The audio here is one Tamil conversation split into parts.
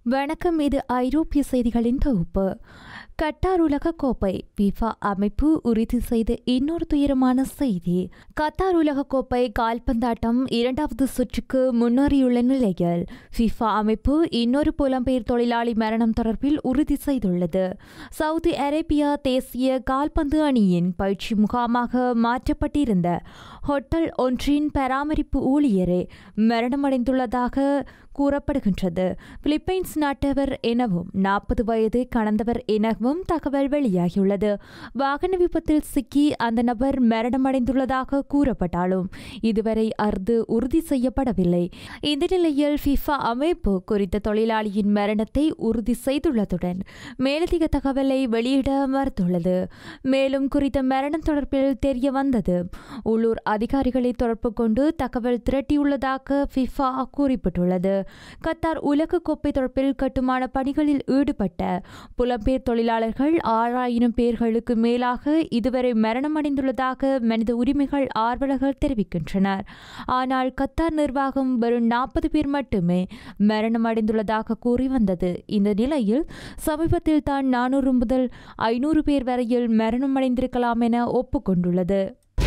வணக்கம் இது ஐரோப்பிய செய்திகளின் தொகுப்பு கட்டார் உலக கோப்பை பிஃபா அமைப்பு உறுதி செய்த இன்னொரு துயரமான செய்தி கத்தார் உலக கோப்பை கால்பந்தாட்டம் இரண்டாவது சுற்றுக்கு முன்னேறியுள்ள நிலையில் ஃபிஃபா அமைப்பு இன்னொரு புலம்பெயர் தொழிலாளி மரணம் தொடர்பில் உறுதி செய்துள்ளது சவுதி அரேபியா தேசிய கால்பந்து அணியின் பயிற்சி முகாமாக மாற்றப்பட்டிருந்த ஹோட்டல் ஒன்றின் பராமரிப்பு ஊழியரே மரணமடைந்துள்ளதாக கூறப்படுகின்றது பிலிப்பைன்ஸ் நாட்டவர் எனவும் நாற்பது வயது கடந்தவர் எனவும் தகவல் வெளியாகியுள்ளது வாகன விபத்தில் சிக்கி அந்த நபர் மரணமடைந்துள்ளதாக கூறப்பட்டாலும் இதுவரை அறுது உறுதி செய்யப்படவில்லை இந்த நிலையில் ஃபிஃபா அமைப்பு குறித்த தொழிலாளியின் மரணத்தை உறுதி செய்துள்ளதுடன் மேலதிக தகவலை வெளியிட மறுத்துள்ளது மேலும் குறித்த மரணம் தொடர்பில் தெரிய வந்தது உள்ளூர் அதிகாரிகளை தொடர்பு கொண்டு தகவல் திரட்டியுள்ளதாக ஃபிஃபா குறிப்பிட்டுள்ளது கத்தார் உலக கோப்பை தொடர்பில் கட்டுமான பணிகளில் ஈடுபட்ட புலம்பெயர் தொழிலாளர்கள் ஆறாயிரம் பேர்களுக்கு மேலாக இதுவரை மரணமடைந்துள்ளதாக மனித உரிமைகள் ஆர்வலர்கள் தெரிவிக்கின்றனர் ஆனால் கத்தார் நிர்வாகம் வெறும் நாற்பது பேர் மட்டுமே மரணமடைந்துள்ளதாக கூறி வந்தது இந்த நிலையில் சமீபத்தில் தான் நானூறு முதல் ஐநூறு பேர் வரையில் மரணமடைந்திருக்கலாம் என ஒப்புக்கொண்டுள்ளது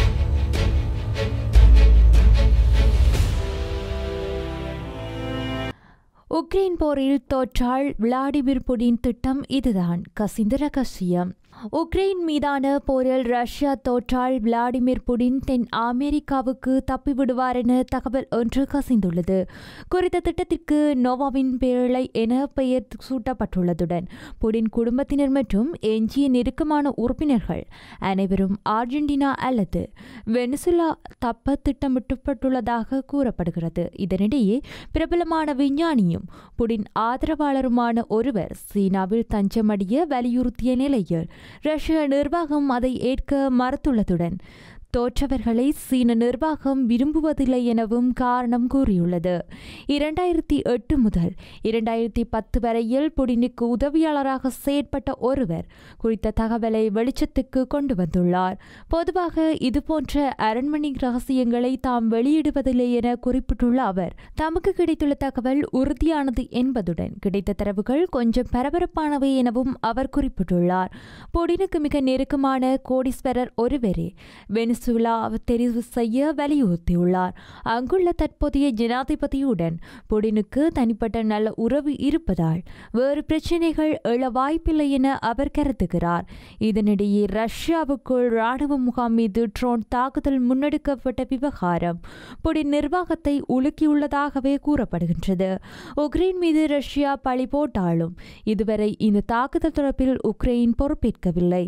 உக்ரைன் போரில் தோற்றால் விளாடிமிர் புடின் திட்டம் இதுதான் கசிந்த ரகசியம் உக்ரைன் மீதான போரில் ரஷ்யா தோற்றால் விளாடிமிர் புடின் தென் அமெரிக்காவுக்கு தப்பிவிடுவார் என தகவல் ஒன்று கசிந்துள்ளது குறித்த திட்டத்திற்கு நோவாவின் பேரலை என பெயர் சூட்டப்பட்டுள்ளதுடன் புடின் குடும்பத்தினர் மற்றும் எஞ்சிய நெருக்கமான உறுப்பினர்கள் அனைவரும் அர்ஜென்டினா அல்லது வெனிசுலா தப்ப திட்டமிட்டப்பட்டுள்ளதாக கூறப்படுகிறது இதனிடையே பிரபலமான விஞ்ஞானியும் புடின் ஆதரவாளருமான ஒருவர் சீனாவில் தஞ்சமடைய வலியுறுத்திய நிலையில் ரஷ்ய நிர்வாகம் அதை ஏற்க மறுத்துள்ளதுடன் தோற்றவர்களை சீன நிர்வாகம் விரும்புவதில்லை எனவும் காரணம் கூறியுள்ளது இரண்டாயிரத்தி எட்டு முதல் இரண்டாயிரத்தி பத்து வரையில் புடினுக்கு உதவியாளராக செயற்பட்ட ஒருவர் குறித்த தகவலை வெளிச்சத்துக்கு கொண்டு வந்துள்ளார் பொதுவாக இதுபோன்ற அரண்மனை ரகசியங்களை தாம் வெளியிடுவதில்லை என குறிப்பிட்டுள்ள அவர் தமக்கு கிடைத்துள்ள தகவல் உறுதியானது என்பதுடன் கிடைத்த தரவுகள் கொஞ்சம் பரபரப்பானவை எனவும் அவர் குறிப்பிட்டுள்ளார் புடினுக்கு மிக நெருக்கமான கோடீஸ்வரர் ஒருவரே வெனிஸ் வெனிசுலா தெரிவு செய்ய வலியுறுத்தியுள்ளார் அங்குள்ள தற்போதைய ஜனாதிபதியுடன் புடினுக்கு தனிப்பட்ட நல்ல உறவு இருப்பதால் வேறு பிரச்சினைகள் எழ வாய்ப்பில்லை என அவர் கருதுகிறார் இதனிடையே ரஷ்யாவுக்குள் ராணுவ முகாம் மீது ட்ரோன் தாக்குதல் முன்னெடுக்கப்பட்ட விவகாரம் புடின் நிர்வாகத்தை உலுக்கியுள்ளதாகவே கூறப்படுகின்றது உக்ரைன் மீது ரஷ்யா பழி போட்டாலும் இதுவரை இந்த தாக்குதல் தொடர்பில் உக்ரைன் பொறுப்பேற்கவில்லை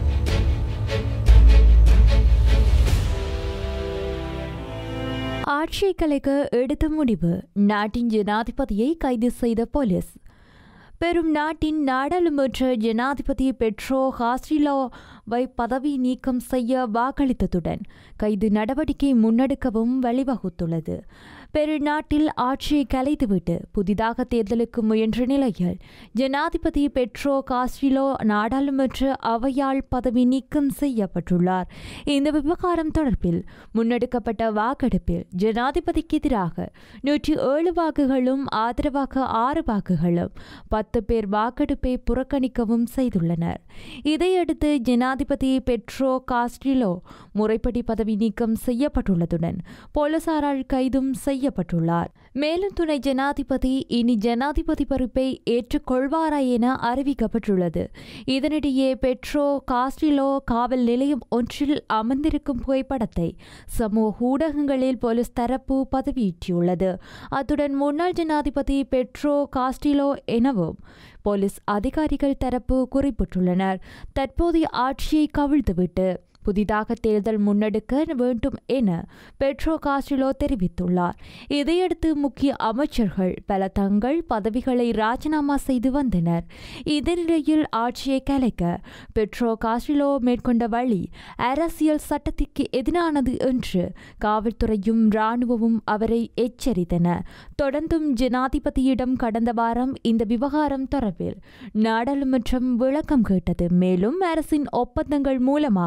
ஆட்சியை கலைக்க எடுத்த முடிவு நாட்டின் ஜனாதிபதியை கைது செய்த போலீஸ் பெரும் நாட்டின் நாடாளுமன்ற ஜனாதிபதி பெட்ரோ ஹாஸ்டிலோவை பதவி நீக்கம் செய்ய வாக்களித்ததுடன் கைது நடவடிக்கை முன்னெடுக்கவும் வழிவகுத்துள்ளது பெருநாட்டில் ஆட்சியை கலைத்துவிட்டு புதிதாக தேர்தலுக்கு முயன்ற நிலையில் ஜனாதிபதி பெட்ரோ காஸ்டிலோ நாடாளுமன்ற அவையால் பதவி நீக்கம் செய்யப்பட்டுள்ளார் இந்த விவகாரம் தொடர்பில் முன்னெடுக்கப்பட்ட வாக்கெடுப்பில் ஜனாதிபதிக்கு எதிராக நூற்றி ஏழு வாக்குகளும் ஆதரவாக ஆறு வாக்குகளும் பத்து பேர் வாக்கெடுப்பை புறக்கணிக்கவும் செய்துள்ளனர் இதையடுத்து ஜனாதிபதி பெட்ரோ காஸ்டிலோ முறைப்படி பதவி நீக்கம் செய்யப்பட்டுள்ளதுடன் போலீசாரால் கைதும் செய்ய செய்யப்பட்டுள்ளார் மேலும் துணை ஜனாதிபதி இனி ஜனாதிபதி பொறுப்பை ஏற்றுக்கொள்வாரா என அறிவிக்கப்பட்டுள்ளது இதனிடையே பெட்ரோ காஸ்டிலோ காவல் நிலையம் ஒன்றில் அமர்ந்திருக்கும் புகைப்படத்தை சமூக ஊடகங்களில் போலீஸ் தரப்பு பதவியிட்டுள்ளது அத்துடன் முன்னாள் ஜனாதிபதி பெட்ரோ காஸ்டிலோ எனவும் போலீஸ் அதிகாரிகள் தரப்பு குறிப்பிட்டுள்ளனர் தற்போதைய ஆட்சியை கவிழ்த்துவிட்டு புதிதாக தேர்தல் முன்னெடுக்க வேண்டும் என பெட்ரோ காஸ்டிலோ தெரிவித்துள்ளார் இதையடுத்து முக்கிய அமைச்சர்கள் பல தங்கள் பதவிகளை ராஜினாமா செய்து வந்தனர் இந்த நிலையில் ஆட்சியை கலைக்க பெட்ரோ காஸ்டிலோ மேற்கொண்ட வழி அரசியல் சட்டத்திற்கு எதிரானது என்று காவல்துறையும் இராணுவமும் அவரை எச்சரித்தன தொடர்ந்தும் ஜனாதிபதியிடம் கடந்த வாரம் இந்த விவகாரம் தொடர்பில் நாடாளுமன்றம் விளக்கம் கேட்டது மேலும் அரசின் ஒப்பந்தங்கள் மூலமாக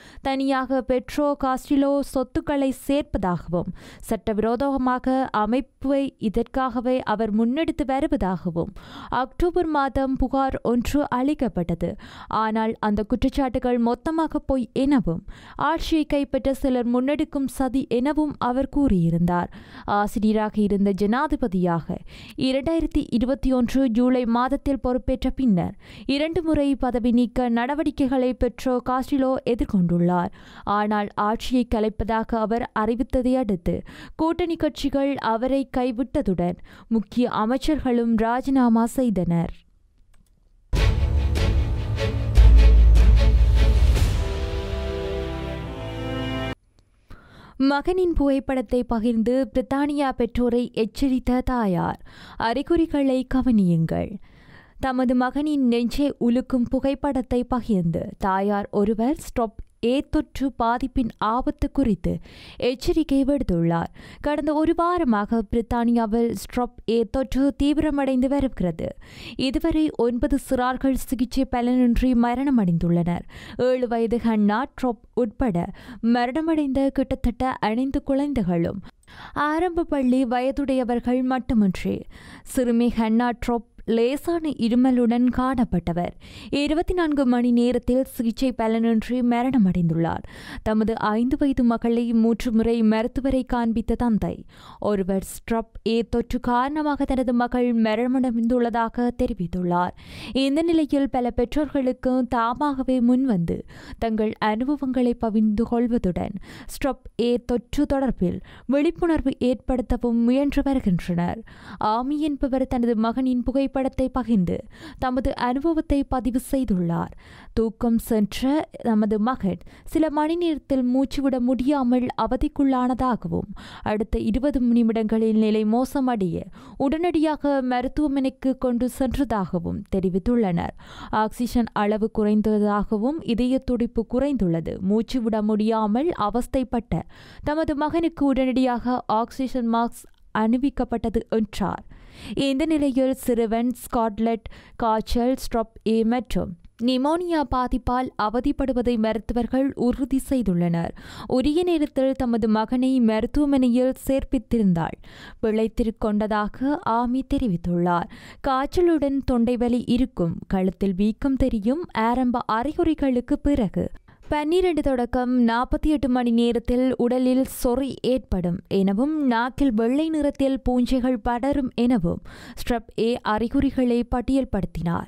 தனியாக பெட்ரோ காஸ்டிலோ சொத்துக்களை சேர்ப்பதாகவும் சட்டவிரோதமாக அமைப்பை இதற்காகவே அவர் முன்னெடுத்து வருவதாகவும் அக்டோபர் மாதம் புகார் ஒன்று அளிக்கப்பட்டது ஆனால் அந்த குற்றச்சாட்டுகள் மொத்தமாக பொய் எனவும் ஆட்சியை கைப்பற்ற சிலர் முன்னெடுக்கும் சதி எனவும் அவர் கூறியிருந்தார் ஆசிரியராக இருந்த ஜனாதிபதியாக இரண்டாயிரத்தி இருபத்தி ஒன்று ஜூலை மாதத்தில் பொறுப்பேற்ற பின்னர் இரண்டு முறை பதவி நீக்க நடவடிக்கைகளை பெற்றோ காஸ்டிலோ எதிர்கொண்டுள்ளார் ஆனால் ஆட்சியை கலைப்பதாக அவர் அறிவித்ததை அடுத்து கூட்டணி கட்சிகள் அவரை கைவிட்டதுடன் முக்கிய அமைச்சர்களும் ராஜினாமா செய்தனர் மகனின் புகைப்படத்தை பகிர்ந்து பிரித்தானியா பெற்றோரை எச்சரித்த தாயார் அறிகுறிகளை கவனியுங்கள் தமது மகனின் நெஞ்சை உலுக்கும் புகைப்படத்தை பகிர்ந்து தாயார் ஒருவர் ஸ்டாப் ஏ தொற்று பாதிப்பின் ஆபத்து குறித்து எச்சரிக்கை விடுத்துள்ளார் கடந்த ஒரு வாரமாக பிரித்தானியாவில் ஸ்ட்ராப் ஏ தொற்று தீவிரமடைந்து வருகிறது இதுவரை ஒன்பது சிறார்கள் சிகிச்சை பலனின்றி மரணமடைந்துள்ளனர் ஏழு வயது ஹன்னா ட்ராப் உட்பட மரணமடைந்த கிட்டத்தட்ட அனைத்து குழந்தைகளும் ஆரம்ப பள்ளி வயதுடையவர்கள் மட்டுமின்றி சிறுமி ஹன்னா ட்ரோப் லேசான இருமலுடன் காணப்பட்டவர் இருபத்தி நான்கு மணி நேரத்தில் சிகிச்சை பலனின்றி மரணமடைந்துள்ளார் தமது ஐந்து வயது மகளை மூன்று முறை மருத்துவரை காண்பித்த தந்தை ஒருவர் ஸ்ட்ரப் ஏ தொற்று காரணமாக தனது மகள் மரணமடைந்துள்ளதாக தெரிவித்துள்ளார் இந்த நிலையில் பல பெற்றோர்களுக்கு தாமாகவே முன்வந்து தங்கள் அனுபவங்களை பகிர்ந்து கொள்வதுடன் ஸ்ட்ரப் ஏ தொற்று தொடர்பில் விழிப்புணர்வு ஏற்படுத்தவும் முயன்று வருகின்றனர் ஆமி என்பவர் தனது மகனின் புகை புகைப்படத்தை பகிர்ந்து தமது அனுபவத்தை பதிவு செய்துள்ளார் தூக்கம் சென்ற தமது மகன் சில மணி நேரத்தில் மூச்சுவிட முடியாமல் அவதிக்குள்ளானதாகவும் அடுத்த இருபது நிமிடங்களில் நிலை மோசமடைய உடனடியாக மருத்துவமனைக்கு கொண்டு சென்றதாகவும் தெரிவித்துள்ளனர் ஆக்சிஜன் அளவு குறைந்ததாகவும் இதய துடிப்பு குறைந்துள்ளது மூச்சுவிட முடியாமல் அவஸ்தைப்பட்ட தமது மகனுக்கு உடனடியாக ஆக்சிஜன் மாஸ்க் அணிவிக்கப்பட்டது என்றார் இந்த நிலையில் சிறுவன் ஸ்காட்லெட் காய்ச்சல் ஸ்ட்ராப் ஏ மற்றும் நிமோனியா பாதிப்பால் அவதிப்படுவதை மருத்துவர்கள் உறுதி செய்துள்ளனர் உரிய நேரத்தில் தமது மகனை மருத்துவமனையில் சேர்ப்பித்திருந்தால் பிழைத்திருக்கொண்டதாக ஆமி தெரிவித்துள்ளார் காய்ச்சலுடன் தொண்டை வலி இருக்கும் கழுத்தில் வீக்கம் தெரியும் ஆரம்ப அறிகுறிகளுக்கு பிறகு பன்னிரண்டு தொடக்கம் நாற்பத்தி எட்டு மணி நேரத்தில் உடலில் சொறி ஏற்படும் எனவும் நாக்கில் வெள்ளை நிறத்தில் பூஞ்சைகள் படரும் எனவும் ஸ்ட்ரப் ஏ அறிகுறிகளை பட்டியல்படுத்தினார்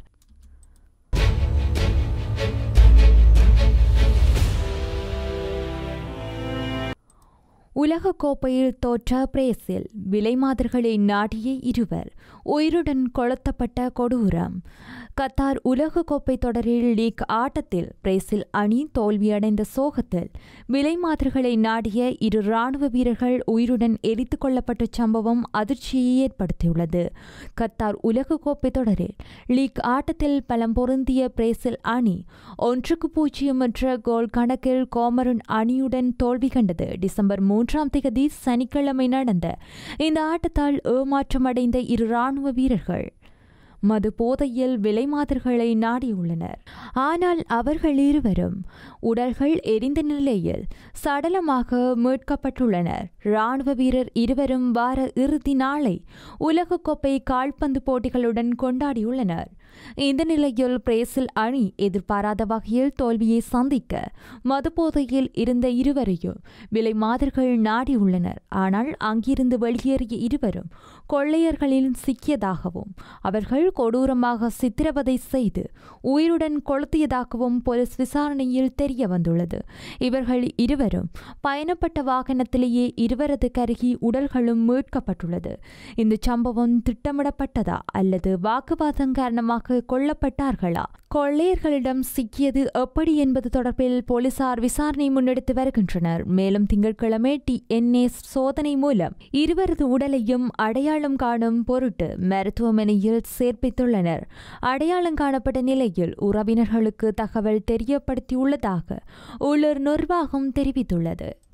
உலகக்கோப்பையில் தோற்ற பிரேசில் விலைமாதர்களை நாடிய இருவர் உயிருடன் கொளுத்தப்பட்ட கொடூரம் கத்தார் உலகக்கோப்பை தொடரில் லீக் ஆட்டத்தில் பிரேசில் அணி தோல்வியடைந்த சோகத்தில் விலைமாதர்களை நாடிய இரு ராணுவ வீரர்கள் உயிருடன் எரித்து கொள்ளப்பட்ட சம்பவம் அதிர்ச்சியை ஏற்படுத்தியுள்ளது கத்தார் உலகக்கோப்பை தொடரில் லீக் ஆட்டத்தில் பலம் பொருந்திய பிரேசில் அணி ஒன்றுக்கு பூஜ்ஜியம் என்ற கோல் கணக்கில் கோமரன் அணியுடன் தோல்வி கண்டது டிசம்பர் மூன்றாம் தேதி சனிக்கிழமை நடந்த இந்த ஆட்டத்தால் ஏமாற்றமடைந்த இரு ராணுவ வீரர்கள் மது போதையில் விலைமாதர்களை நாடியுள்ளனர் ஆனால் அவர்கள் இருவரும் உடல்கள் எரிந்த நிலையில் சடலமாக மீட்கப்பட்டுள்ளனர் ராணுவ வீரர் இருவரும் வார இறுதி நாளை உலகக்கோப்பை கால்பந்து போட்டிகளுடன் கொண்டாடியுள்ளனர் இந்த நிலையில் பிரேசில் அணி எதிர்பாராத வகையில் தோல்வியை சந்திக்க மதுபோதையில் இருந்த இருவரையும் விலை மாதிர்கள் நாடியுள்ளனர் ஆனால் அங்கிருந்து வெளியேறிய இருவரும் கொள்ளையர்களில் சிக்கியதாகவும் அவர்கள் கொடூரமாக சித்திரவதை செய்து உயிருடன் கொளுத்தியதாகவும் போலீஸ் விசாரணையில் தெரிய வந்துள்ளது இவர்கள் இருவரும் பயணப்பட்ட வாகனத்திலேயே இருவரது கருகி உடல்களும் மீட்கப்பட்டுள்ளது இந்த சம்பவம் திட்டமிடப்பட்டதா அல்லது வாக்குவாதம் காரணமாக கொல்லப்பட்டார்களா கொள்ளையர்களிடம் சிக்கியது எப்படி என்பது தொடர்பில் போலீசார் விசாரணை முன்னெடுத்து வருகின்றனர் மேலும் திங்கட்கிழமை டிஎன்ஏ சோதனை மூலம் இருவரது உடலையும் அடையாளம் காணும் பொருட்டு மருத்துவமனையில் சேர்ப்பித்துள்ளனர் அடையாளம் காணப்பட்ட நிலையில் உறவினர்களுக்கு தகவல் தெரியப்படுத்தியுள்ளதாக உள்ளூர் நிர்வாகம் தெரிவித்துள்ளது